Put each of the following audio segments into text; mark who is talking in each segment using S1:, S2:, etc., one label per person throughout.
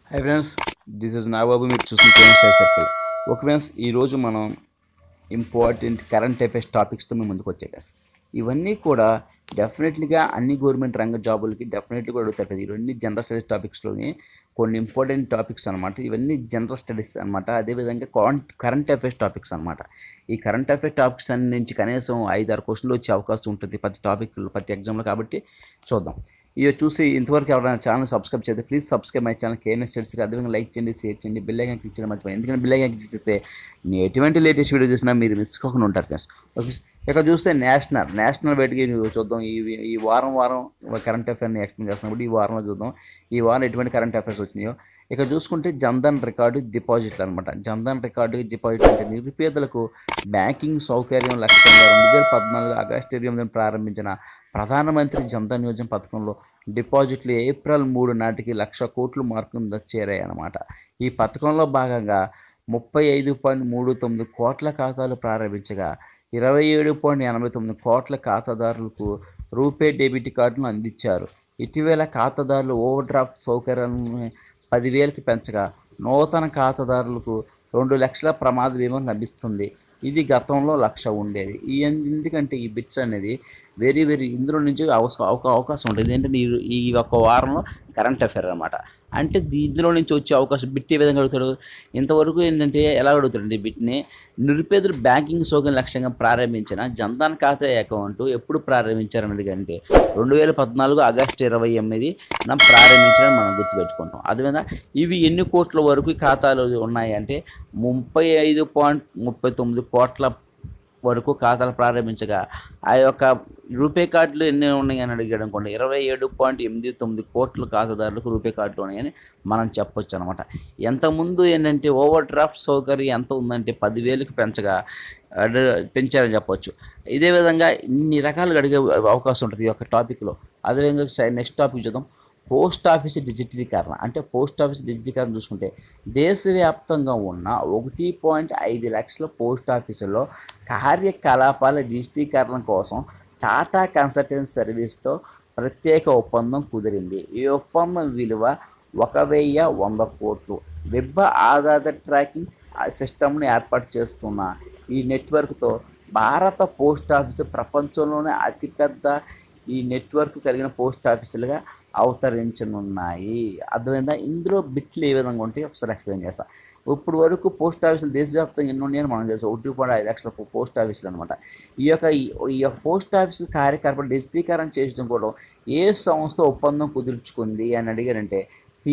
S1: High friends this is నాబాబు మీరు చూసిన ట్రైన్ సర్కిల్ ఓకే ఫ్రెండ్స్ ఈరోజు మనం ఇంపార్టెంట్ కరెంట్ అఫైర్స్ టాపిక్స్తో మేము ముందుకు వచ్చాయి guys. ఇవన్నీ కూడా డెఫినెట్లీగా అన్ని గవర్నమెంట్ రంగ జాబులకి డెఫినెట్లీ కూడా అడుగుతారు కదా ఇవన్నీ జనరల్ స్టడీస్ టాపిక్స్లోని కొన్ని ఇంపార్టెంట్ టాపిక్స్ అనమాట ఇవన్నీ జనరల్ స్టడీస్ అనమాట అదేవిధంగా కరెంట్ అఫైర్స్ టాపిక్స్ అనమాట ఈ కరెంట్ అఫైర్స్ టాపిక్స్ అన్ని నుంచి కనీసం ఐదు ఆరు క్వశ్చన్లు వచ్చే అవకాశం ఉంటుంది ప్రతి టాపిక్ ప్రతి ఎగ్జామ్లో కాబట్టి చూద్దాం ఇవి చూసి ఇంతవరకు ఎవరైనా ఛానల్ సబ్స్క్రైబ్ చేస్తే please subscribe my channel KNS స్టడీస్కి అదేవిధంగా లైక్ చేయండి షేర్ చేయండి బిల్ ఐకాన్ క్లిక్ చేయడం మర్చిపోయి ఎందుకంటే బిల్ ఐకాన్ క్లిక్ చేస్తే నేను ఎటువంటి లేటెస్ట్ వీడియో చూసినా మీరు మిస్ కాకుండా ఉంటారు ఫ్రెండ్స్ ఓకే ఇక్కడ చూస్తే నేషనల్ నేషనల్ బయటికి చూద్దాం ఈ ఈ వారం వారం కరెంట్ అఫైర్ని ఎక్స్ప్లెయిన్ చేస్తున్నప్పుడు ఈ వారంలో చూద్దాం ఈ వారం ఎటువంటి కరెంట్ అఫైర్స్ వచ్చినాయో ఇక్కడ చూసుకుంటే జన్ధన్ రికార్డు డిపాజిట్లు అనమాట జన్ధన్ రికార్డు డిపాజిట్ అంటే నిరుపేదలకు బ్యాంకింగ్ సౌకర్యం లక్ష్యంగా రెండు వేల పద్నాలుగు ఆగస్టు ఇరవై ఎనిమిదిన ప్రారంభించిన ప్రధానమంత్రి జన్ధన్ యోజన పథకంలో డిపాజిట్లు ఏప్రిల్ మూడు నాటికి లక్ష కోట్లు మార్కు చేరాయి అన్నమాట ఈ పథకంలో భాగంగా ముప్పై ఐదు పాయింట్ మూడు తొమ్మిది కోట్ల ఖాతాలు ప్రారంభించగా ఇరవై ఏడు పాయింట్ ఎనభై తొమ్మిది కోట్ల ఖాతాదారులకు రూపే డెబిట్ కార్డును అందించారు ఇటీవల ఖాతాదారులు ఓవర్ డ్రాఫ్ట్ సౌకర్యాలను పదివేలకు పెంచగా నూతన ఖాతాదారులకు రెండు లక్షల ప్రమాద బీమా లభిస్తుంది ఇది గతంలో లక్ష ఉండేది ఈ ఎందుకంటే ఈ బిట్స్ అనేది వెరీ వెరీ ఇందులో నుంచి అవస- అవక అవకాశం ఉంటుంది ఏంటంటే ఈ- ఈ ఒక వారంలో కరెంట్ అఫైర్ అనమాట అంటే దీ- ఇందులో నుంచి వచ్చే అవకాశం బిట్ ఏ విధంగా అడుగుతాడు ఇంతవరకు ఏంటంటే ఎలా అడుగుతాడండి ఈ బిట్ని నిరుపేదలు బ్యాంకింగ్ సౌకర్యం లక్ష్యంగా ప్రారంభించిన జన్ధన్ ఖాతా అకౌంట్ ఎప్పుడు ప్రారంభించారని అడిగంటే రెండు వేల పద్నాలుగు ఆగస్టు ఇరవై ఎనిమిది నా ప్రారంభించడం మనం గుర్తుపెట్టుకుంటాం అదేవిధంగా ఇవి ఎన్ని కోట్ల వరకు ఈ ఖాతాలు ఉన్నాయి అంటే ముప్పై ఐదు పాయింట్ ముప్పై తొమ్మిది కోట్ల వరకు ఖాతాలు ప్రారంభించగా ఆ యొక్క రూపే కార్డులు ఎన్ని ఉన్నాయి అని అడిగాడు అనుకోండి ఇరవై ఏడు పాయింట్ ఎనిమిది తొమ్మిది కోట్ల ఖాతాదారులకు రూపే కార్డులు ఉన్నాయని మనం చెప్పొచ్చు అనమాట ఎంతకుముందు ఏంటంటే ఓవర్ డ్రాఫ్ట్ సౌకర్యం ఎంత ఉందంటే పదివేలకు పెంచగా అడ- పెంచారని చెప్పొచ్చు ఇదే విధంగా ఇన్ని రకాలుగా అడిగే అవకాశం ఉంటుంది ఈ యొక్క టాపిక్లో అదేవిధంగా నెక్స్ట్ టాపిక్ చూద్దాం పోస్ట్ ఆఫీస్ డిజిటలీకరణ అంటే పోస్ట్ ఆఫీస్ డిజిటలీకరణ చూసుకుంటే దేశవ్యాప్తంగా ఉన్న ఒకటి పాయింట్ ఐదు లక్షల పోస్ట్ ఆఫీసుల్లో కార్యకలాపాల డిజిటలీకరణ కోసం టాటా కన్సల్టెన్సీ సర్వీస్తో ప్రత్యేక ఒప్పందం కుదిరింది ఈ ఒప్పందం విలువ ఒక వెయ్యి వంద కోట్లు వెబ్ ఆధారిత ట్రాకింగ్ సిస్టమ్ని ఏర్పాటు చేస్తున్న ఈ నెట్వర్క్తో భారత పోస్ట్ ఆఫీసు ప్రపంచంలోనే అతిపెద్ద ఈ నెట్వర్క్ కలిగిన పోస్ట్ ఆఫీసులుగా అవతరించనున్నాయి అర్థమైందా ఇందులో బిట్లు ఏ విధంగా ఉంటాయి ఒకసారి ఎక్స్ప్లెయిన్ చేస్తా ఇప్పుడు వరకు పోస్ట్ ఆఫీసులు దేశవ్యాప్తంగా ఎన్ని ఉన్నాయని మనం తెలుసు ఒకటి పాయింట్ ఐదు లక్షల పో- పోస్ట్ ఆఫీసులు అనమాట ఈ యొక్క ఈ- ఈ యొక్క పోస్ట్ ఆఫీసు కార్యకలాపాలు డిజిటీకరణ చేయడం కూడా ఏ సంస్థ ఒప్పందం కుదుర్చుకుంది అని అడిగారంటే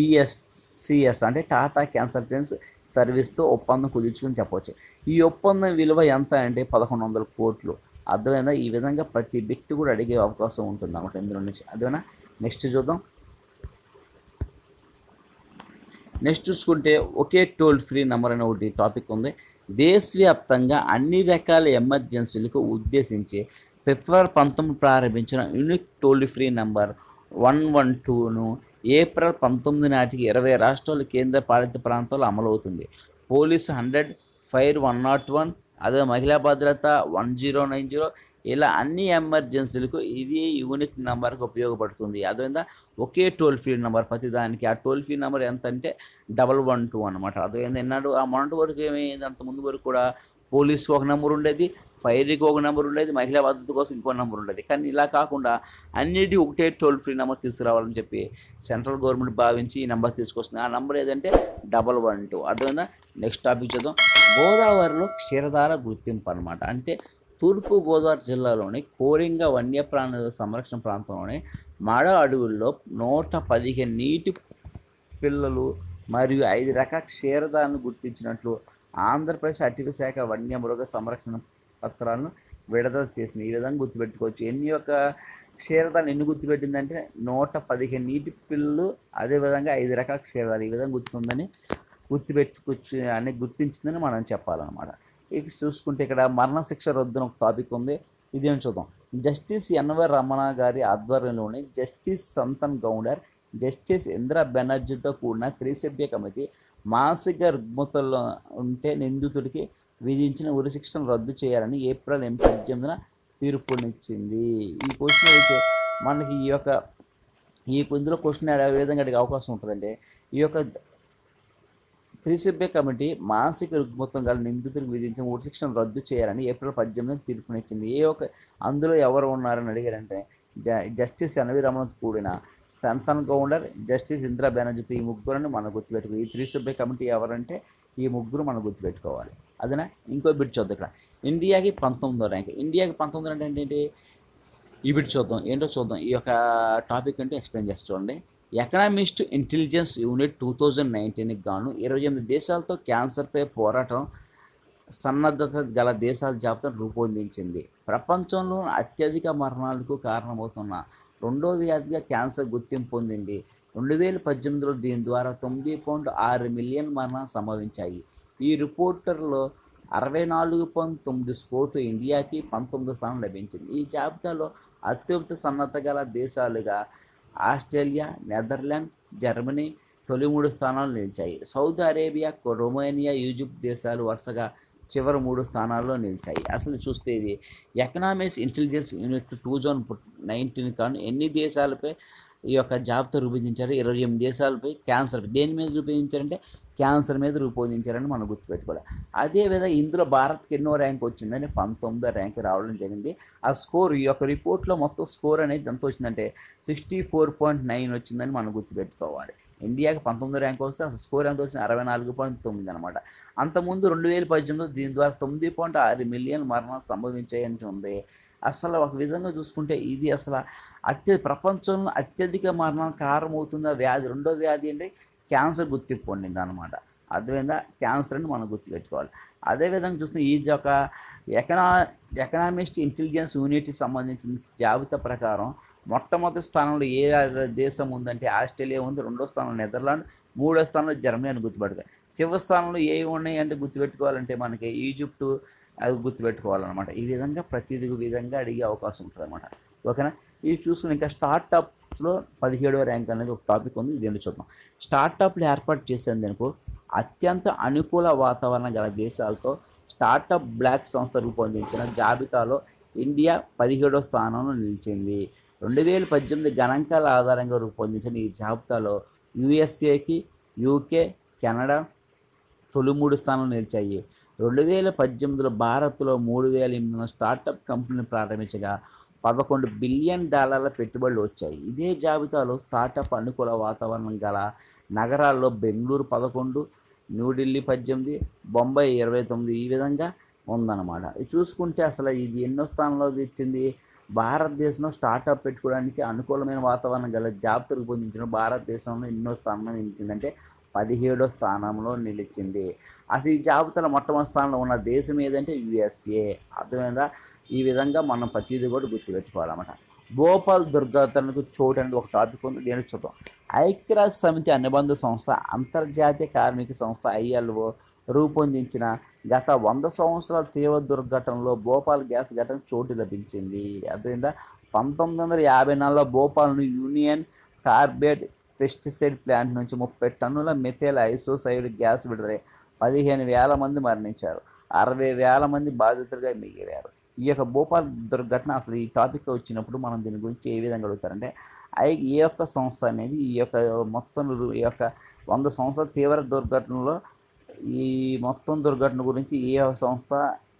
S1: టిఎస్సిఎస్ అంటే టాటా కన్సల్టెన్స్ సర్వీస్తో ఒప్పందం కుదుర్చుకుని చెప్పవచ్చు ఈ ఒప్పందం విలువ ఎంత అంటే పదకొండు వందల కోట్లు అర్థమైందా ఈ విధంగా ప్రతి బిట్ కూడా అడిగే అవకాశం ఉంటుంది అనమాట ఇందులో నుంచి అదేనా నెక్స్ట్ చూద్దాం నెక్స్ట్ చూసుకుంటే ఒకే టోల్ ఫ్రీ నెంబర్ అనే ఒకటి టాపిక్ ఉంది దేశవ్యాప్తంగా అన్ని రకాల ఎమర్జెన్సీలకు ఉద్దేశించి ఫిబ్రవరి పంతొమ్మిది ప్రారంభించిన unique toll free number one one టూను ఏప్రిల్ పంతొమ్మిది నాటికి ఇరవై రాష్ట్రాలు కేంద్ర పాలిత ప్రాంతాల్లో అమలవుతుంది police hundred fire one nought one అదే మహిళా భద్రత వన్ జీరో నైన్ జీరో ఇలా అన్ని ఎమర్జెన్సీలకు ఇది యూనిక్ నెంబర్కి ఉపయోగపడుతుంది అదేవిధంగా ఒకే టోల్ ఫ్రీ నెంబర్ ప్రతి దానికి ఆ టోల్ ఫ్రీ నెంబర్ ఎంత అంటే డబల్ వన్ టూ అనమాట అదేవిధంగా ఎన్నాడు ఆ మొన్నటి వరకు ఏమైంది అంత ముందు వరకు కూడా పోలీస్కి ఒక నెంబర్ ఉండేది ఫైర్కి ఒక నెంబర్ ఉండేది మహిళా భద్రత కోసం ఇంకో నెంబర్ ఉండేది కానీ ఇలా కాకుండా అన్నిటి ఒకటే టోల్ ఫ్రీ నెంబర్ తీసుకురావాలని చెప్పి సెంట్రల్ గవర్నమెంట్ భావించి ఈ నెంబర్ తీసుకొస్తుంది ఆ నెంబర్ ఏదంటే డబల్ వన్ టూ అర్థమైందా నెక్స్ట్ టాపిక్ చూద్దాం గోదావరిలో క్షీరధార గుర్తింపు అనమాట అంటే తూర్పు గోదావరి జిల్లాలోని కోరింగ వన్యప్రాణుల సంరక్షణ ప్రాంతంలోని మాడ అడవుల్లో నూట పదిహేను నీటి పిల్లలు మరియు ఐదు రకాల క్షీరదాలను గుర్తించినట్లు ఆంధ్రప్రదేశ్ అటవీ శాఖ వన్యమృగ సంరక్షణ పత్రాలను విడుదల చేసింది ఈ విధంగా గుర్తుపెట్టుకోవచ్చు ఎన్ని యొక్క క్షీరదాలు ఎన్ని గుర్తుపెట్టిందంటే నూట పదిహేను నీటి పిల్లలు అదేవిధంగా ఐదు రకాల క్షీరదాలు ఈ విధంగా గుర్తుందని గుర్తుపెట్టుకొచ్చు అని గుర్తించిందని మనం చెప్పాలన్నమాట ఇక చూసుకుంటే ఇక్కడ మరణశిక్ష రద్దున ఒక టాపిక్ ఉంది ఇదేం చూద్దాం జస్టిస్ ఎన్వర్ రమణ గారి ఆధ్వర్యంలోని జస్టిస్ సంతన్ గౌడర్ జస్టిస్ ఇందిరా బెనర్జీతో కూడిన త్రిసభ్య కమిటీ మానసిక రుగ్మతల్లో ఉంటే నిందితుడికి విధించిన ఉరిశిక్షను రద్దు చేయాలని ఏప్రిల్ ఎనిమిది పద్దెనిమిదిన తీర్పునిచ్చింది ఈ క్వశ్చన్ అయితే మనకి ఈ యొక్క ఈ ఇందులో క్వశ్చన్ ఏ విధంగా అడిగే అవకాశం ఉంటుందంటే ఈ యొక్క త్రిసభ్య కమిటీ మానసిక రుగ్మతం గల నిందితులకు విధించిన ఉరి శిక్షను రద్దు చేయాలని ఏప్రిల్ పద్దెనిమిది తీర్పునిచ్చింది ఏ ఒక అందులో ఎవరు ఉన్నారని అడిగారంటే జ- జస్టిస్ ఎన్వి రమణతో కూడిన సంతన్ గౌండర్ జస్టిస్ ఇందిరా బెనర్జీతో ఈ ముగ్గురని మనం గుర్తుపెట్టుకో ఈ త్రిసభ్య కమిటీ ఎవరంటే ఈ ముగ్గురు మనం గుర్తుపెట్టుకోవాలి అదేనా ఇంకో బిట్ చూద్దాం ఇక్కడ ఇండియాకి పంతొమ్మిదో ర్యాంక్ ఇండియాకి పంతొమ్మిది అంటే ఏంటి ఈ బిట్ చూద్దాం ఏంటో చూద్దాం ఈ యొక్క టాపిక్ అంటే ఎక్స్ప్లెయిన్ చేసి చూడండి economist intelligence unit two thousand నైన్టీన్కి గాను ఇరవై ఎనిమిది దేశాలతో క్యాన్సర్పై పోరాటం సన్నద్ధత గల దేశాల జాబితాను రూపొందించింది ప్రపంచంలో అత్యధిక మరణాలకు కారణమవుతున్న రెండో వ్యాధిగా క్యాన్సర్ గుర్తింపు పొందింది రెండు వేల పద్దెనిమిదిలో దీని ద్వారా తొమ్మిది పాయింట్ ఆరు మిలియన్ మరణాలు సంభవించాయి ఈ రిపోర్టర్లో అరవై నాలుగు పాయింట్ తొమ్మిది స్కోర్తో ఇండియాకి పంతొమ్మిది స్థానం లభించింది ఈ జాబితాలో అత్యున్నత సన్నద్ధ గల దేశాలుగా ఆస్ట్రేలియా నెదర్లాండ్ జర్మనీ తొలి మూడు స్థానాలు నిలిచాయి సౌదీ అరేబియా రొమేనియా ఈజిప్ట్ దేశాలు వరుసగా చివరి మూడు స్థానాల్లో నిలిచాయి అసలు చూస్తే ఇది economics intelligence unit two thousand nineteen కాను ఎన్ని దేశాలపై ఈ యొక్క జాబితా రూపొందించారు ఇరవై ఎనిమిది దేశాలపై క్యాన్సర్ దేని మీద రూపొందించారంటే క్యాన్సర్ మీద రూపొందించారని మనం గుర్తుపెట్టుకోవాలి అదేవిధంగా ఇందులో భారత్కి ఎన్నో ర్యాంక్ వచ్చిందని పంతొమ్మిదో ర్యాంక్ రావడం జరిగింది ఆ స్కోర్ ఈ యొక్క రిపోర్ట్లో మొత్తం స్కోర్ అనేది ఎంత వచ్చిందంటే సిక్స్టీ ఫోర్ పాయింట్ నైన్ వచ్చిందని మనం గుర్తుపెట్టుకోవాలి ఇండియాకి పంతొమ్మిది ర్యాంక్ వస్తే అసలు స్కోర్ ఎంత వచ్చింది అరవై నాలుగు పాయింట్ తొమ్మిది అనమాట అంతకుముందు రెండు వేల పద్దెనిమిదిలో దీని ద్వారా తొమ్మిది పాయింట్ ఆరు మిలియన్ మరణాలు సంభవించాయని ఉంది అసలు ఒక విధంగా చూసుకుంటే ఇది అసలు అత్య ప్రపంచంలో అత్యధిక మరణాలు కారణమవుతున్న వ్యాధి రెండో వ్యాధి అంటే క్యాన్సర్ గుర్తింపు పొందింది అనమాట అర్థమైందా క్యాన్సర్ అని మనం గుర్తుపెట్టుకోవాలి అదేవిధంగా చూస్తే ఈ యొక్క ఎకనా ఎకనామిస్ట్ ఇంటెలిజెన్స్ యూనిట్కి సంబంధించిన జాబితా ప్రకారం మొట్టమొదటి స్థానంలో ఏ దేశం ఉందంటే ఆస్ట్రేలియా ఉంది రెండో స్థానంలో నెదర్లాండ్ మూడో స్థానంలో జర్మనీ అని గుర్తుపెట్టుకోవాలి చివరి స్థానంలో ఏ ఉన్నాయి అంటే గుర్తుపెట్టుకోవాలంటే మనకి ఈజిప్టు అది గుర్తుపెట్టుకోవాలన్నమాట ఈ విధంగా ప్రతి విధంగా అడిగే అవకాశం ఉంటుంది అనమాట ఓకేనా ఇది చూసుకుని ఇంకా స్టార్టప్స్లో పదిహేడవ ర్యాంక్ అనేది ఒక టాపిక్ ఉంది ఇది ఏంటో చూద్దాం స్టార్టప్లు ఏర్పాటు చేసేందుకు అత్యంత అనుకూల వాతావరణం గల దేశాలతో స్టార్టప్ బ్లాక్ సంస్థ రూపొందించిన జాబితాలో ఇండియా పదిహేడో స్థానంలో నిలిచింది రెండు వేల పద్దెనిమిది గణాంకాల ఆధారంగా రూపొందించిన ఈ జాబితాలో యుఎస్ఏకి యూకే కెనడా తొలి మూడు స్థానాలు నిలిచాయి రెండు వేల పద్దెనిమిదిలో భారత్లో మూడు వేల ఎనిమిది వందల స్టార్టప్ కంపెనీలు ప్రారంభించగా పదకొండు బిలియన్ డాలర్ల పెట్టుబడులు వచ్చాయి ఇదే జాబితాలో స్టార్టప్ అనుకూల వాతావరణం గల నగరాల్లో బెంగళూరు పదకొండు న్యూఢిల్లీ పద్దెనిమిది బొంబాయి ఇరవై తొమ్మిది ఈ విధంగా ఉందన్నమాట ఇది చూసుకుంటే అసలు ఇది ఎన్నో స్థానంలో ఇచ్చింది భారతదేశంలో స్టార్టప్ పెట్టుకోవడానికి అనుకూలమైన వాతావరణం గల జాబితా రూపొందించిన భారతదేశంలో ఎన్నో స్థానంలో నిలిచిందంటే పదిహేడో స్థానంలో నిలిచింది అసలు ఈ జాబితాలో మొట్టమొదటి స్థానంలో ఉన్న దేశం ఏదంటే యుఎస్ఏ అర్థమైందా ఈ విధంగా మనం ప్రతిదీ కూడా గుర్తుపెట్టుకోవాలన్నమాట భోపాల్ దుర్ఘటనకు చోటు అనేది ఒక టాపిక్ ఉంది దేని చూద్దాం ఐక్యరాజ్య సమితి అనుబంధ సంస్థ అంతర్జాతీయ కార్మిక సంస్థ ఐఎల్ఓ రూపొందించిన గత వంద సంవత్సరాల తీవ్ర దుర్ఘటనలో భోపాల్ గ్యాస్ ఘటన చోటు లభించింది అదేవిధంగా పంతొమ్మిది వందల యాభై నాలుగులో భోపాల్ను యూనియన్ కార్బేట్ పెస్టిసైడ్ ప్లాంట్ నుంచి ముప్పై టన్నుల మెథైల్ ఐసోసైడ్ గ్యాస్ విడుదలై పదిహేను వేల మంది మరణించారు అరవై వేల మంది బాధితులుగా మిగిలారు ఈ యొక్క భోపాల్ దుర్ఘటన అసలు ఈ టాపిక్ వచ్చినప్పుడు మనం దీని గురించి ఏ విధంగా అడుగుతారంటే ఐ ఏ యొక్క సంస్థ అనేది ఈ యొక్క మొత్తం రు- ఈ యొక్క వంద సంవత్సరాల తీవ్ర దుర్ఘటనలో ఈ మొత్తం దుర్ఘటన గురించి ఏ సంస్థ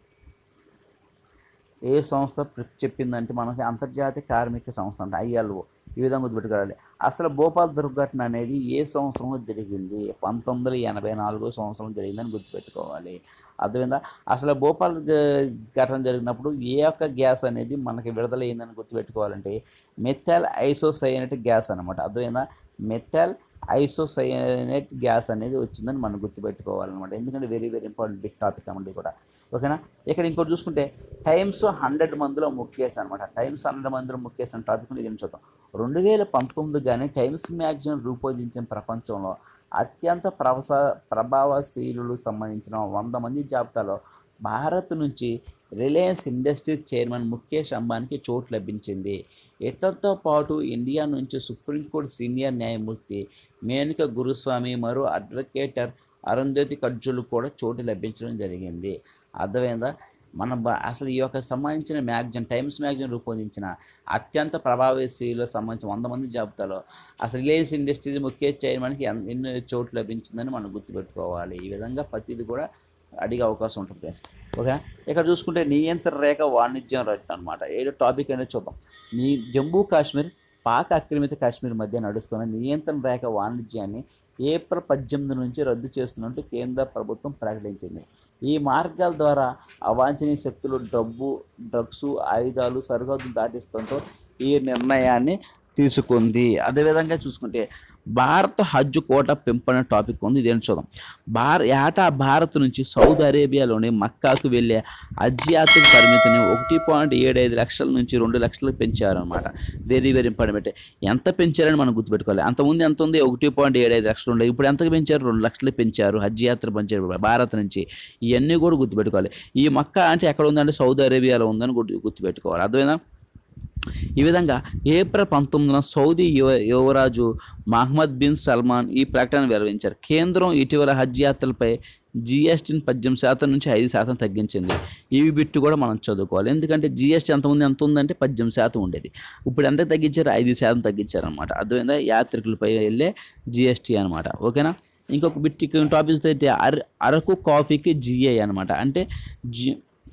S1: ఏ సంస్థ ప్ర- చెప్పిందంటే మనకి అంతర్జాతీయ కార్మిక సంస్థ అంటే ఐఎల్ఓ ఈ విధంగా గుర్తుపెట్టుకోవాలి అసలు భోపాల్ దుర్ఘటన అనేది ఏ సంవత్సరంలో జరిగింది పంతొమ్మిది వందల ఎనభై నాలుగో సంవత్సరం జరిగిందని గుర్తుపెట్టుకోవాలి అర్థమైందా అసలు భోపాల్ గ- ఘటన జరిగినప్పుడు ఏ యొక్క గ్యాస్ అనేది మనకి విడుదలైందని గుర్తుపెట్టుకోవాలంటే మెథాల్ ఐసోసైనట్ గ్యాస్ అనమాట అర్థమైందా మెథాల్ ఐసోసైనట్ గ్యాస్ అనేది వచ్చిందని మనం గుర్తుపెట్టుకోవాలన్నమాట ఎందుకంటే very very important big topic అన్నమాట ఇది కూడా ఓకేనా ఇక్కడ ఇంకోటి చూసుకుంటే టైమ్స్ హండ్రెడ్ మందిలో ముఖ్యేస్ అనమాట టైమ్స్ హండ్రెడ్ మందిలో ముఖ్యేస్ అనే టాపిక్ ఇది చూద్దాం రెండు వేల పంతొమ్మిది కానీ టైమ్స్ మ్యాగజైన్ రూపొందించిన ప్రపంచంలో అత్యంత ప్రవస ప్రభావశీలులు సంబంధించిన వంద మంది జాబితాలో భారత్ నుంచి రిలయన్స్ ఇండస్ట్రీస్ చైర్మన్ ముఖేష్ అంబానీకి చోటు లభించింది ఇతరుతో పాటు ఇండియా నుంచి సుప్రీంకోర్టు సీనియర్ న్యాయమూర్తి మేనక గురుస్వామి మరో అడ్వకేటర్ అరుంధతి కడ్జులు కూడా చోటు లభించడం జరిగింది అర్థమైందా మన బ- అసలు ఈ యొక్క సంబంధించిన మ్యాగజైన్ టైమ్స్ మ్యాగజైన్ రూపొందించిన అత్యంత ప్రభావశీలో సంబంధించిన వంద మంది జాబితాలో అసలు రిలయన్స్ ఇండస్ట్రీస్ ముఖ్య చైర్మన్కి ఎన్- ఎన్ని చోట్లు లభించిందని మనం గుర్తుపెట్టుకోవాలి ఈ విధంగా ప్రతిదీ కూడా అడిగే అవకాశం ఉంటుంది ఫ్రెండ్స్ ఓకే ఇక్కడ చూసుకుంటే నియంత్రణ రేఖ వాణిజ్యం రైతు అనమాట ఏదో టాపిక్ అనేది చూద్దాం నీ జమ్మూ కాశ్మీర్ పాక్ ఆక్రమిత కాశ్మీర్ మధ్య నడుస్తున్న నియంత్రణ రేఖ వాణిజ్యాన్ని ఏప్రిల్ పద్దెనిమిది నుంచి రద్దు చేస్తున్నట్టు కేంద్ర ప్రభుత్వం ప్రకటించింది ఈ మార్గాల ద్వారా అవాంఛనీయ శక్తులు డబ్బు డ్రగ్స్ ఆయుధాలు సరిహద్దులు దాటిస్తుంటూ ఈ నిర్ణయాన్ని తీసుకుంది అదేవిధంగా చూసుకుంటే భారత్ హజ్ కోట పెంపు అనే టాపిక్ ఉంది ఇదేంటి చూద్దాం భార ఏటా భారత్ నుంచి సౌదీ అరేబియాలోని మక్కాకు వెళ్ళే హజ్ యాత్రిక పరిమితిని ఒకటి పాయింట్ ఏడు ఐదు లక్షల నుంచి రెండు లక్షలకు పెంచారనమాట వెరీ వెరీ ఇంపార్టెంట్ ఎంత పెంచారని మనం గుర్తుపెట్టుకోవాలి అంతకుముందు ఎంత ఉంది ఒకటి పాయింట్ ఏడు ఐదు లక్షలు ఉండే ఇప్పుడు ఎంతకు పెంచారు రెండు లక్షలు పెంచారు హజ్ యాత్ర పెంచారు భారత్ నుంచి ఇవన్నీ కూడా గుర్తుపెట్టుకోవాలి ఈ మక్కా అంటే ఎక్కడ ఉందంటే సౌదీ అరేబియాలో ఉందని గుర్తు గుర్తుపెట్టుకోవాలి అర్థమైనా ఈ విధంగా ఏప్రిల్ పంతొమ్మిదిన సౌదీ యువ యువరాజు మహమ్మద్ బిన్ సల్మాన్ ఈ ప్రకటన వెలువరించారు కేంద్రం ఇటీవల హజ్ యాత్రలపై జిఎస్టీని పద్దెనిమిది శాతం నుంచి ఐదు శాతం తగ్గించింది ఇవి బిట్టు కూడా మనం చదువుకోవాలి ఎందుకంటే జిఎస్టీ ఎంతమంది ఎంత ఉందంటే పద్దెనిమిది శాతం ఉండేది ఇప్పుడు ఎంత తగ్గించారు ఐదు శాతం తగ్గించారు అనమాట అర్థమైందా యాత్రికులపై వెళ్ళే జిఎస్టీ అనమాట ఓకేనా ఇంకొక బిట్ టాపిక్స్ అయితే అర అరకు కాఫీకి జిఐ అనమాట అంటే జి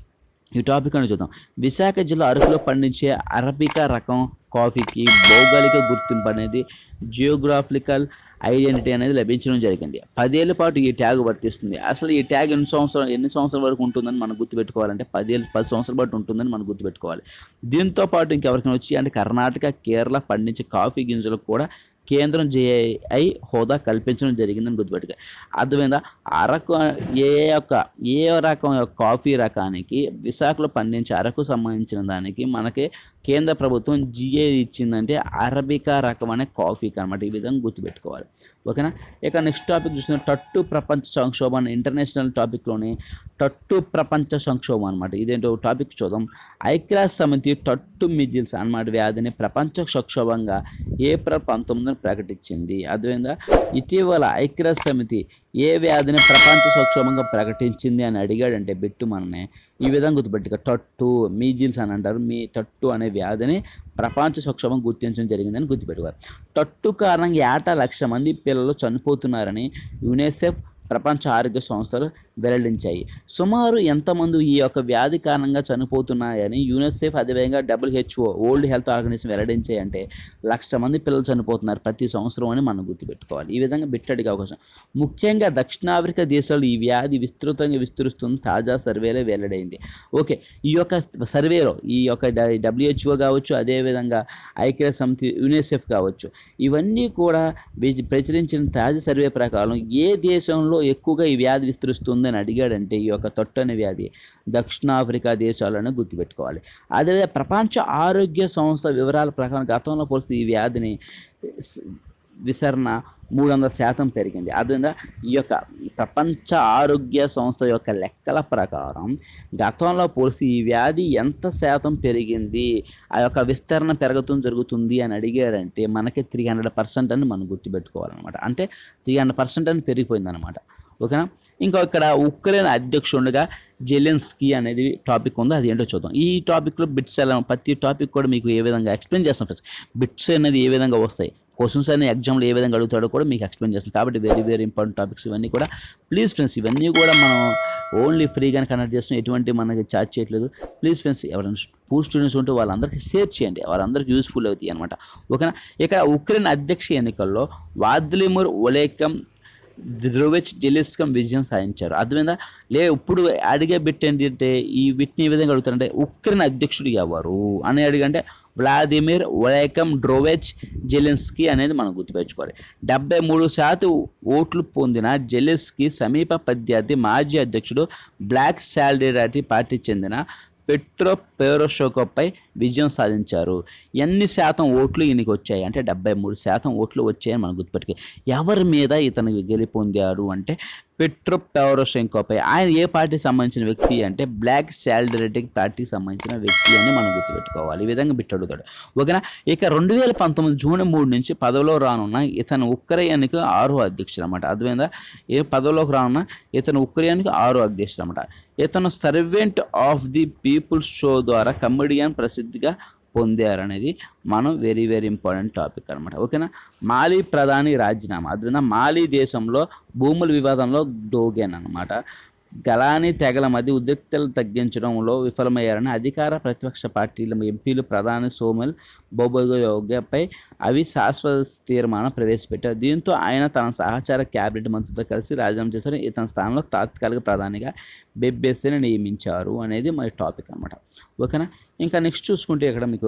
S1: ఈ టాపిక్ అని చూద్దాం విశాఖ జిల్లా అరకులో పండించే అరబికా రకం కాఫీకి భౌగోళిక గుర్తింపు అనేది జియోగ్రాఫికల్ ఐడెంటిటీ అనేది లభించడం జరిగింది పదేళ్ల పాటు ఈ ట్యాగ్ వర్తిస్తుంది అసలు ఈ ట్యాగ్ ఎన్ని సంవత్సరాలు ఎన్ని సంవత్సరాల వరకు ఉంటుందని మనం గుర్తుపెట్టుకోవాలంటే పదేళ్ళు పది సంవత్సరాల పాటు ఉంటుందని మనం గుర్తుపెట్టుకోవాలి దీంతో పాటు ఇంకెవరికైనా వచ్చి అంటే కర్ణాటక కేరళ పండించే కాఫీ గింజలకు కూడా కేంద్రం జేఐ హోదా కల్పించడం జరిగిందని గుర్తుపెట్టుగా అర్థమైందా అరకు ఏ యొక్క ఏ రకం యొక్క కాఫీ రకానికి విశాఖలో పండించే అరకు సంబంధించిన దానికి మనకి కేంద్ర ప్రభుత్వం జిఏ ఇచ్చిందంటే అరబికా రకం అనే కాఫీకి అనమాట ఈ విధంగా గుర్తుపెట్టుకోవాలి ఓకేనా ఇక నెక్స్ట్ టాపిక్ చూసిన టట్టు ప్రపంచ సంక్షోభం ఇంటర్నేషనల్ టాపిక్లోని టట్టు ప్రపంచ సంక్షోభం అనమాట ఇదేంటో టాపిక్ చూద్దాం ఐక్యరాజ్య సమితి టట్టు మిజిల్స్ అన్నమాట వ్యాధిని ప్రపంచ సంక్షోభంగా ఏప్రిల్ పంతొమ్మిదిన ప్రకటించింది అర్థమైందా ఇటీవల ఐక్యరాజ్య సమితి ఏ వ్యాధిని ప్రపంచ సంక్షోభంగా ప్రకటించింది అని అడిగాడంటే బిట్టు మననే ఈ విధంగా గుర్తుపెట్టుక టట్టు మీజిల్స్ అని అంటారు మీ టట్టు అనే వ్యాధిని ప్రపంచ సంక్షోభం గుర్తించడం జరిగిందని గుర్తుపెట్టుకోవాలి టట్టు కారణంగా ఏటా లక్ష మంది పిల్లలు చనిపోతున్నారని యునెసెఫ్ ప్రపంచ ఆరోగ్య సంస్థలు వెల్లడించాయి సుమారు ఎంతమంది ఈ యొక్క వ్యాధి కారణంగా చనిపోతున్నాయని యూనిసెఫ్ అదేవిధంగా డబ్ల్యూహెచ్ఓ వరల్డ్ హెల్త్ ఆర్గనైజేషన్ వెల్లడించాయి అంటే లక్ష మంది పిల్లలు చనిపోతున్నారు ప్రతి సంవత్సరం అని మనం గుర్తుపెట్టుకోవాలి ఈ విధంగా బిట్టడిగే అవకాశం ముఖ్యంగా దక్షిణాఫ్రికా దేశాలు ఈ వ్యాధి విస్తృతంగా విస్తరిస్తుంది తాజా సర్వేలో వెల్లడైంది ఓకే ఈ యొక్క సర్వేలో ఈ యొక్క డబ్ల్యూహెచ్ఓ కావచ్చు అదేవిధంగా ఐక్యరాజ్య సమితి యునిసెఫ్ కావచ్చు ఇవన్నీ కూడా విజ్- ప్రచురించిన తాజా సర్వే ప్రకారం ఏ దేశంలో ఎక్కువగా ఈ వ్యాధి విస్తరిస్తుందని అడిగాడంటే ఈ యొక్క తొట్టు అనే వ్యాధి దక్షిణాఫ్రికా దేశాలను గుర్తుపెట్టుకోవాలి అదేవిధంగా ప్రపంచ ఆరోగ్య సంస్థ వివరాల ప్రకారం గతంలో పోలిస్తే ఈ వ్యాధిని స్- విసరణ మూడు వందల శాతం పెరిగింది అదేవిధంగా ఈ యొక్క ప్రపంచ ఆరోగ్య సంస్థ యొక్క లెక్కల ప్రకారం గతంలో పోలిసి ఈ వ్యాధి ఎంత శాతం పెరిగింది ఆ యొక్క విస్తరణ పెరగతం జరుగుతుంది అని అడిగాడంటే మనకి త్రీ హండ్రెడ్ పర్సెంట్ అని మనం గుర్తుపెట్టుకోవాలన్నమాట అంటే త్రీ హండ్రెడ్ పర్సెంట్ అని పెరిగిపోయిందన్నమాట ఓకేనా ఇంకా ఇక్కడ ఉక్రెయిన్ అధ్యక్షుడిగా జెలెన్స్కీ అనేది టాపిక్ ఉందో అది ఏంటో చూద్దాం ఈ టాపిక్లో బిట్స్ ఎలా ప్రతి టాపిక్ కూడా మీకు ఏ విధంగా ఎక్స్ప్లెయిన్ చేస్తాం ఫ్రెండ్స్ బిట్స్ అనేది ఏ విధంగా వస్తాయి క్వశ్చన్స్ అనేది ఎగ్జామ్లో ఏ విధంగా అడుగుతాడో కూడా మీకు ఎక్స్ప్లెయిన్ చేస్తాం కాబట్టి వెరీ వెరీ ఇంపార్టెంట్ టాపిక్స్ ఇవన్నీ కూడా ప్లీజ్ ఫ్రెండ్స్ ఇవన్నీ కూడా మనం ఓన్లీ ఫ్రీగానే కనెక్ట్ చేస్తున్నాం ఎటువంటి మనకి ఛార్జ్ చేయట్లేదు ప్లీజ్ ఫ్రెండ్స్ ఎవరైనా పూర్ స్టూడెంట్స్ ఉంటే వాళ్ళందరికీ షేర్ చేయండి వాళ్ళందరికీ యూస్ఫుల్ అవుతాయి అనమాట ఓకేనా ఇక ఉక్రెయిన్ అధ్యక్ష ఎన్నికల్లో వాద్లిముర్ ఒలేకం ధ్రువెచ్ జెలిస్కం విజయం సాధించారు అర్థమైందా లే ఇప్పుడు అడిగే బిట్ ఏంటంటే ఈ బిట్ని ఈ విధంగా అడుగుతారంటే ఉక్రెయిన్ అధ్యక్షుడు ఎవరు అని అడిగంటే వ్లాదిమిర్ ఒలేకం డ్రోవెచ్ జెలెన్స్కీ అనేది మనం గుర్తుపెట్టుకోవాలి డెబ్బై మూడు శాతం ఓట్లు పొందిన జెలెన్స్కీ సమీప ప్రత్యర్థి మాజీ అధ్యక్షుడు బ్లాక్ సాలిడారిటీ పార్టీ చెందిన పెట్రో పేరోషోకోపై విజయం సాధించారు ఎన్ని శాతం ఓట్లు ఈయనకి వచ్చాయి అంటే డెబ్బై మూడు శాతం ఓట్లు వచ్చాయని మనం గుర్తుపెట్టుకే ఎవరి మీద ఇతను గెలిపొందాడు అంటే పెట్రో పవరోషెంకోపై ఆయన ఏ పార్టీకి సంబంధించిన వ్యక్తి అంటే బ్లాక్ సాలిడరిటిక్ పార్టీకి సంబంధించిన వ్యక్తి అని మనం గుర్తుపెట్టుకోవాలి ఈ విధంగా బిట్ అడుగుతాడు ఓకేనా ఇక రెండు వేల పంతొమ్మిది జూన్ మూడు నుంచి పదవిలో రానున్న ఇతను ఉక్రెయిన్కి ఆరో అధ్యక్షుడు అనమాట అర్థమైందా ఏ పదవిలోకి రానున్న ఇతను ఉక్రెయిన్కి ఆరో అధ్యక్షుడు అనమాట ఇతను servant of the people's show ద్వారా కమెడియన్ ప్రసిద్ధిగా పొందారనేది మనం వెరీ వెరీ ఇంపార్టెంట్ టాపిక్ అనమాట ఓకేనా మాలీ ప్రధాని రాజీనామా అదున మాలీ దేశంలో భూముల వివాదంలో డోగేన్ అనమాట గలానీ తెగల మధ్య ఉద్రిక్తలు తగ్గించడంలో విఫలమయ్యారని అధికార ప్రతిపక్ష పార్టీల ఎంపీలు ప్రధాని సోమల్ బొబయోగపై అవి శాశ్వత తీర్మానం ప్రవేశపెట్టారు దీంతో ఆయన తన సహచార క్యాబినెట్ మంత్రితో కలిసి రాజీనామా చేశారు ఇతని స్థానంలో తాత్కాలిక ప్రధానిగా బెబ్బెస్ని నియమించారు అనేది మన టాపిక్ అనమాట ఓకేనా ఇంకా నెక్స్ట్ చూసుకుంటే ఇక్కడ మీకు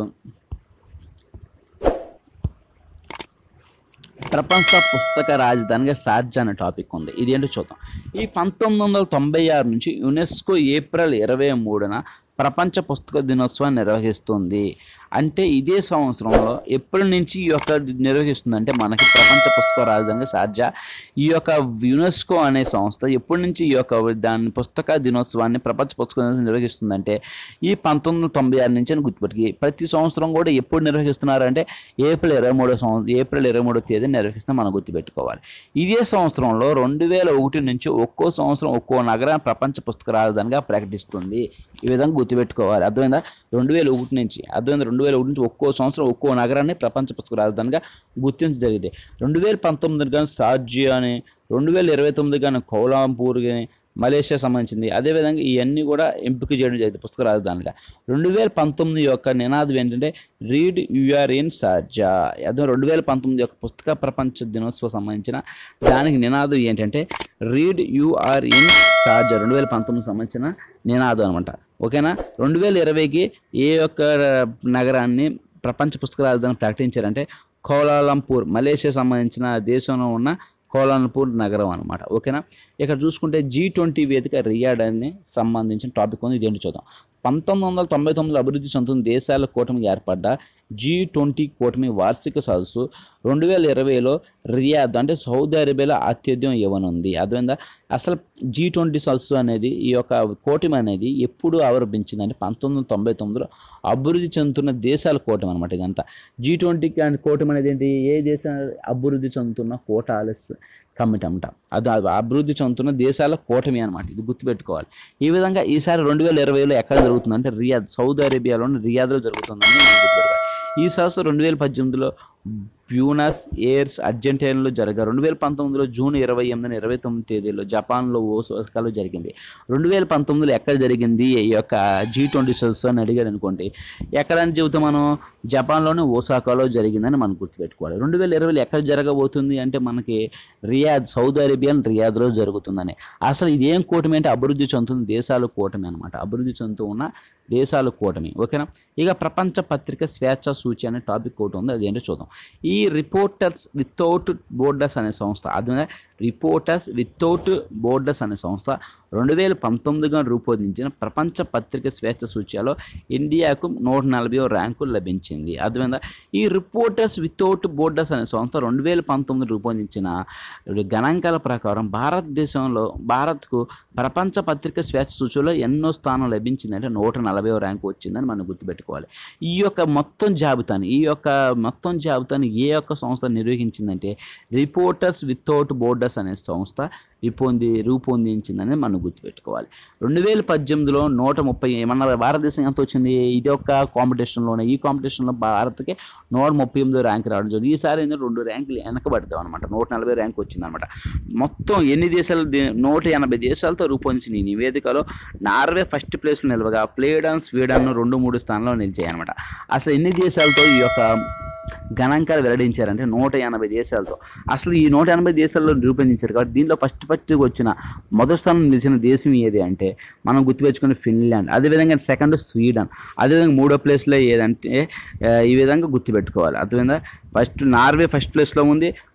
S1: ప్రపంచ పుస్తక రాజధానిగా షార్జా అనే టాపిక్ ఉంది ఇది ఏంటో చూద్దాం ఈ పంతొమ్మిది వందల తొంభై ఆరు నుంచి యునెస్కో ఏప్రిల్ ఇరవై మూడున ప్రపంచ పుస్తక దినోత్సవాన్ని నిర్వహిస్తుంది అంటే ఇదే సంవత్సరంలో ఎప్పటి నుంచి ఈ యొక్క నిర్వహిస్తుందంటే మనకి ప్రపంచ పుస్తక రాజధానిగా షార్జా ఈ యొక్క యునెస్కో అనే సంస్థ ఎప్పటి నుంచి ఈ యొక్క దాని పుస్తక దినోత్సవాన్ని ప్రపంచ పుస్తక దినోత్సవం నిర్వహిస్తుందంటే ఈ పంతొమ్మిది వందల తొంభై ఆరు నుంచి అని గుర్తుపెట్టుకి ప్రతి సంవత్సరం కూడా ఎప్పుడు నిర్వహిస్తున్నారు అంటే ఏప్రిల్ ఇరవై మూడో సంవత్సరం ఏప్రిల్ ఇరవై మూడో తేదీ నిర్వహిస్తే మనం గుర్తుపెట్టుకోవాలి ఇదే సంవత్సరంలో రెండు వేల ఒకటి నుంచి ఒక్కో సంవత్సరం ఒక్కో నగరం ప్రపంచ పుస్తక రాజధానిగా ప్రకటిస్తుంది ఈ విధంగా గుర్తుపెట్టుకోవాలి అర్థమైందా రెండు వేల ఒకటి నుంచి అర్థమైందా రెండు వేల ఒకటి నుంచి ఒక్కో సంవత్సరం ఒక్కో నగరాన్ని ప్రపంచ పుస్తక రాజధానిగా గుర్తించడం జరిగింది రెండు వేల పంతొమ్మిది కానీ సార్జియా అని రెండు వేల ఇరవై తొమ్మిది కానీ కౌలాంపూర్ కానీ మలేషియా సంబంధించింది అదేవిధంగా ఇవన్నీ కూడా ఎంపిక చేయడం జరిగింది పుస్తక రాజధానిగా రెండు వేల పంతొమ్మిది యొక్క నినాదం ఏంటంటే రీడ్ యూఆర్ ఇన్ సార్జా అదే రెండు వేల పంతొమ్మిది యొక్క పుస్తక ప్రపంచ దినోత్సవం సంబంధించిన దానికి నినాదం ఏంటంటే రీడ్ యూఆర్ ఇన్ షార్జా రెండు వేల పంతొమ్మిది సంబంధించిన నినాదం అనమాట ఓకేనా రెండు వేల ఇరవైకి ఏ యొక్క నగరాన్ని ప్రపంచ పుస్తక రాజధాని ప్రకటించారంటే కోలాలంపూర్ మలేషియా సంబంధించిన దేశంలో ఉన్న కోలాలంపూర్ నగరం అనమాట ఓకేనా ఇక్కడ చూసుకుంటే జీ ట్వంటీ వేదిక రియాడ్ అని సంబంధించిన టాపిక్ ఉంది ఇదేంటి చూద్దాం పంతొమ్మిది వందల తొంభై తొమ్మిదిలో అభివృద్ధి చెందుతున్న దేశాల కూటమికి ఏర్పడ్డ జీ ట్వంటీ కూటమి వార్షిక సదస్సు రెండు వేల ఇరవైలో రియాద్ అంటే సౌదీ అరేబియాలో ఆతిథ్యం ఇవ్వనుంది అర్థమైందా అసలు జీ ట్వంటీ సదస్సు అనేది ఈ యొక్క కూటమి అనేది ఎప్పుడు ఆవిర్భించింది అంటే పంతొమ్మిది వందల తొంభై తొమ్మిదిలో అభివృద్ధి చెందుతున్న దేశాల కూటమి అనమాట ఇదంతా జీ ట్వంటీ కూటమి అనేది ఏంటి ఏ దేశం అభివృద్ధి చెందుతున్న కూటాలస్ కమిటీ అనమాట అది అది అభివృద్ధి చెందుతున్న దేశాల కూటమి అనమాట ఇది గుర్తుపెట్టుకోవాలి ఈ విధంగా ఈసారి రెండు వేల ఇరవైలో ఎక్కడ జరుగుతుందంటే రియాద్ సౌదీ అరేబియాలోని రియాద్లో జరుగుతుందని మనం గుర్తుపెట్టుకోవాలి ఈ సంవత్సరం రెండు వేల పద్దెనిమిదిలో బ్యూనస్ ఎయిర్స్ అర్జెంటీనాలో జరగా రెండు వేల పంతొమ్మిదిలో జూన్ ఇరవై ఎనిమిదిన ఇరవై తొమ్మిది తేదీలో జపాన్లో ఓసాకాలో జరిగింది రెండు వేల పంతొమ్మిదిలో ఎక్కడ జరిగింది ఈ యొక్క జీ ట్వంటీ సదస్సు అని అడిగాడు అనుకోండి ఎక్కడని చెబుతే మనం జపాన్లోని ఓసాకాలో జరిగిందని మనం గుర్తుపెట్టుకోవాలి రెండు వేల ఇరవైలో ఎక్కడ జరగబోతుంది అంటే మనకి రియాద్ సౌదీ అరేబియన్ రియాద్లో జరుగుతుందని అసలు ఇదేం కూటమి అంటే అభివృద్ధి చెందుతున్న దేశాల కూటమి అనమాట అభివృద్ధి చెందుతూ ఉన్న దేశాల కూటమి ఓకేనా ఇక ప్రపంచ పత్రిక స్వేచ్ఛ సూచి అనే టాపిక్ ఒకటి ఉంది అదేంటో చూద్దాం ఈ రిపోర్టర్స్ వితౌట్ బోర్డర్స్ అనే సంస్థ అది రిపోర్టర్స్ వితౌట్ బోర్డర్స్ అనే సంస్థ రెండు వేల పంతొమ్మిదిగా రూపొందించిన ప్రపంచ పత్రిక స్వేచ్ఛ సూచ్యలో ఇండియాకు నూట నలభై ర్యాంకు లభించింది అర్థమైందా ఈ రిపోర్టర్స్ వితౌట్ బోర్డర్స్ అనే సంస్థ రెండు వేల పంతొమ్మిది రూపొందించిన గణాంకాల ప్రకారం భారతదేశంలో భారత్కు ప్రపంచ పత్రిక స్వేచ్ఛ సూచిలో ఎన్నో స్థానం లభించిందంటే నూట నలభై ర్యాంకు వచ్చిందని మనం గుర్తుపెట్టుకోవాలి ఈ యొక్క మొత్తం జాబితాని ఈ యొక్క మొత్తం జాబితాని ఏ యొక్క సంస్థ నిర్వహించిందంటే రిపోర్టర్స్ వితౌట్ బోర్డర్స్ అనే సంస్థ రూపొంది రూపొందించిందని మనం గుర్తుపెట్టుకోవాలి రెండు వేల పద్దెనిమిదిలో నూట ముప్పై మన భారతదేశం ఎంత వచ్చింది ఇది ఒక కాంపిటీషన్లోనే ఈ కాంపిటీషన్లో భారత్కి నూట ముప్పై ఎనిమిదో ర్యాంక్ రావడం జరిగింది ఈసారి ఏంటంటే రెండు ర్యాంకులు వెనకబడతాం అనమాట నూట నలభై ర్యాంక్ వచ్చిందనమాట మొత్తం ఎన్ని దేశాలు దే- నూట ఎనభై దేశాలతో రూపొందించిన ఈ నివేదికలో నార్వే ఫస్ట్ ప్లేస్లో నిలవగా ప్లేడన్ స్వీడన్ రెండు మూడు స్థానంలో నిలిచాయి అనమాట అసలు ఎన్ని దేశాలతో ఈ యొక్క గణాంకాలు వెల్లడించారంటే నూట ఎనభై దేశాలతో అసలు ఈ నూట ఎనభై దేశాల్లో రూపొందించారు కాబట్టి దీనిలో ఫస్ట్ ఫస్ట్ వచ్చిన మొదటి స్థానం నిలిచిన దేశం ఏది అంటే మనం గుర్తుపెట్టుకున్న ఫిన్లాండ్ అదేవిధంగా సెకండ్ స్వీడన్ అదేవిధంగా మూడో ప్లేస్లో ఏదంటే ఆ, ఈ విధంగా గుర్తుపెట్టుకోవాలి అర్థమైందా ఫస్ట్ నార్వే ఫస్ట్ ప్లేస్లో ఉంది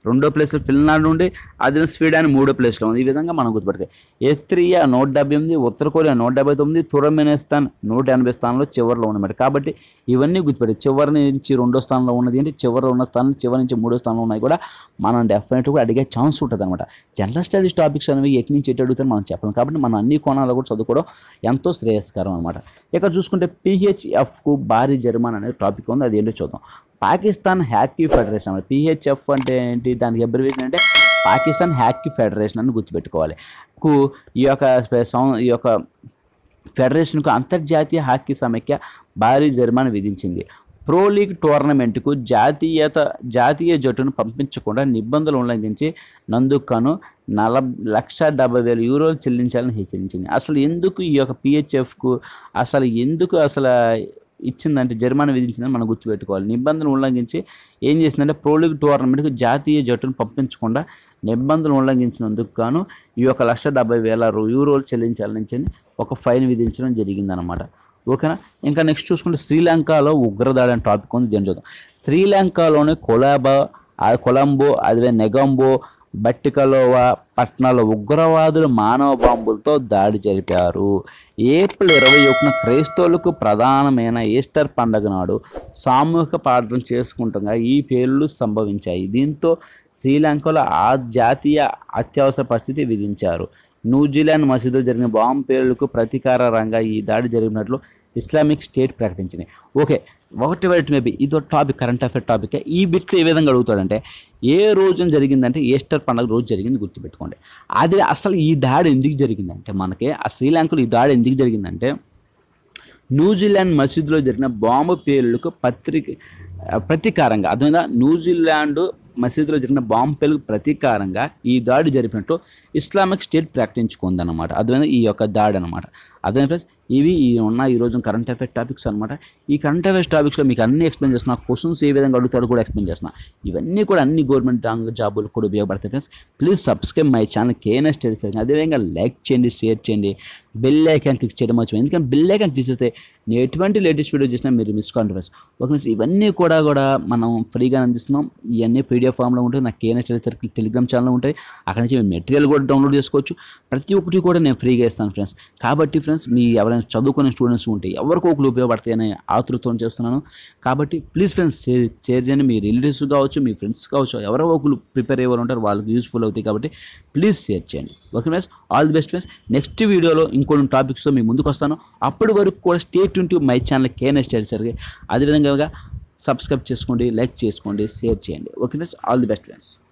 S1: రెండో ప్లేస్లో ఫిన్లాండ్ ఉంది అదే స్వీడన్ మూడో ప్లేస్లో ఉంది ఈ విధంగా మనం గుర్తుపెడతాయి ఎస్త్రియా నూట డెబ్బై ఎనిమిది ఉత్తర కొరియా నూట డెబ్బై తొమ్మిది తురమెనిస్తాన్ నూట ఎనభై స్థానంలో చివరిలో ఉన్నమాట కాబట్టి ఇవన్నీ గుర్తుపెట్టి చివరి నుంచి రెండో స్థానంలో ఉన్నది ఏంటి చివరిలో ఉన్న స్థానం చివరి నుంచి మూడో స్థానంలో ఉన్నాయి కూడా మనం డెఫినెట్గా అడిగే ఛాన్స్ ఉంటుంది అనమాట జనరల్ స్టడీస్ టాపిక్స్ అనేవి ఎటు నుంచి ఎటు అడుగుతారు మనం చెప్పలేం కాబట్టి మనం అన్ని కోణాల్లో కూడా చదువుకోవడం ఎంతో శ్రేయస్కరం అనమాట ఇక చూసుకుంటే పిహెచ్ఎఫ్కు భారీ జరిమానా అనే టాపిక్ ఉంది అది ఏంటో చూద్దాం పాకిస్తాన్ హ్యాకీ ఫెడరేషన్ అన్నమాట పిహెచ్ఎఫ్ అంటే ఏంటి దానికి అబ్రివేషన్ అంటే పాకిస్తాన్ హ్యాకీ ఫెడరేషన్ అని గుర్తుపెట్టుకోవాలి కు ఈ యొక్క స్పె- సం- ఈ యొక్క ఫెడరేషన్కు అంతర్జాతీయ హాకీ సమైక్య భారీ జరిమానా విధించింది ప్రో లీగ్ టోర్నమెంట్కు జాతీయత జాతీయ జట్టును పంపించకుండా నిబంధనలు ఉల్లంఘించి నందుకను నల లక్ష డెబ్బై వేల యూరోలు చెల్లించాలని హెచ్చరించింది అసలు ఎందుకు ఈ యొక్క పిహెచ్ఎఫ్కు అసలు ఎందుకు అసలు ఇచ్చిందంటే జరిమానా విధించిందని మనం గుర్తుపెట్టుకోవాలి నిబంధనలు ఉల్లంఘించి ఏం చేసిందంటే ప్రో లీగ్ టోర్నమెంట్కు జాతీయ జట్టును పంపించకుండా నిబంధనలు ఉల్లంఘించినందుకు గాను ఈ యొక్క లక్ష డెబ్బై వేల రూ- యూరోలు చెల్లించాలని చెప్పి ఒక ఫైన్ విధించడం జరిగిందనమాట ఓకేనా ఇంకా నెక్స్ట్ చూసుకుంటే శ్రీలంకలో ఉగ్రదాడి అనే టాపిక్ ఉంది దీని చూద్దాం శ్రీలంకలోని కొలాబా ఆ కొలంబో అదే నెగంబో బట్టికలోవా పట్టణాల్లో ఉగ్రవాదులు మానవ బాంబులతో దాడి జరిపారు ఏప్రిల్ ఇరవై ఒకటిన క్రైస్తవులకు ప్రధానమైన ఈస్టర్ పండుగ నాడు సామూహిక ప్రార్థన చేసుకుంటుండగా ఈ పేర్లు సంభవించాయి దీంతో శ్రీలంకలో ఆ జాతీయ అత్యవసర పరిస్థితి విధించారు న్యూజిలాండ్ మసీదులో జరిగిన బాంబు పేలులకు ప్రతీకారంగా ఈ దాడి జరిగినట్లు ఇస్లామిక్ స్టేట్ ప్రకటించింది ఓకే ఒకటి వైట్ మేబీ ఇది ఒక టాపిక్ కరెంట్ అఫేర్ టాపిక్ ఈ బిట్లో ఏ విధంగా అడుగుతాడంటే ఏ రోజున జరిగిందంటే ఈస్టర్ పండుగ రోజు జరిగింది గుర్తుపెట్టుకోండి అది అసలు ఈ దాడి ఎందుకు జరిగిందంటే మనకి ఆ శ్రీలంకలో ఈ దాడి ఎందుకు జరిగిందంటే న్యూజిలాండ్ మసీదులో జరిగిన బాంబు పేలులకు పత్రిక ఆ, ప్రతీకారంగా అదేవిధంగా న్యూజిలాండ్ మసీదులో జరిగిన బాంబు పేలుకు ప్రతీకారంగా ఈ దాడి జరిపినట్టు ఇస్లామిక్ స్టేట్ ప్రకటించుకుందన్నమాట అదేవిధంగా ఈ యొక్క దాడి అనమాట అదే ఫ్రెండ్స్ ఇవి ఈ ఉన్న ఈ రోజు కరెంట్ అఫేర్ టాపిక్స్ అనమాట ఈ కరెంట్ అఫేర్స్ టాపిక్స్లో మీకు అన్ని ఎక్స్ప్లెయిన్ చేస్తున్నా క్వశ్చన్స్ ఏ విధంగా అడుగుతారో కూడా ఎక్స్ప్లెయిన్ చేస్తున్నా ఇవన్నీ కూడా అన్ని గవర్నమెంట్ జాబులు కూడా ఉపయోగపడతాయి friends please subscribe my channel KNS studies అదేవిధంగా లైక్ చేయండి షేర్ చేయండి బెల్ ఐకాన్ క్లిక్ చేయడం మర్చిపోయి ఎందుకంటే బెల్ ఐకాన్ క్లిక్ చేస్తే నేను ఎటువంటి లేటెస్ట్ వీడియో చేసినా మీరు మిస్ కాండి ఫ్రెండ్స్ ఒక ఫ్రెండ్స్ ఇవన్నీ కూడా కూడా మనం ఫ్రీగా అందిస్తున్నాం ఇవన్నీ పీడిఎఫ్ ఫామ్లో ఉంటాయి నా KNS studies circle Telegram channel ఉంటాయి అక్కడ నుంచి మీరు మెటీరియల్ కూడా డౌన్లోడ్ చేసుకోవచ్చు ప్రతి ఒక్కటి కూడా నేను ఫ్రీగా ఇస్తాను ఫ్రెండ్స్ కాబట్టి ఫ్రెండ్స్ మీ ఎవరైనా చదువుకునే స్టూడెంట్స్ ఉంటే ఎవరికో ఒకరు ఉపయోగపడతాయి అనే ఆతృతం చేస్తున్నాను కాబట్టి ప్లీజ్ ఫ్రెండ్స్ షేర్ షేర్ చేయండి మీ రిలేటివ్స్ కావచ్చు మీ ఫ్రెండ్స్ కావచ్చు ఎవరో ఒకరు ప్రిపేర్ అయ్యే వాళ్ళు ఉంటారు వాళ్ళకి యూస్ఫుల్ అవుతాయి కాబట్టి ప్లీజ్ షేర్ చేయండి okay friends all the best friends next వీడియోలో ఇంకొన్ని టాపిక్స్తో మీ ముందుకు వస్తాను అప్పటి వరకు కూడా state to my channel KNS study సరిగా అదేవిధంగా సబ్స్క్రైబ్ చేసుకోండి లైక్ చేసుకోండి షేర్ చేయండి okay friends all the best friends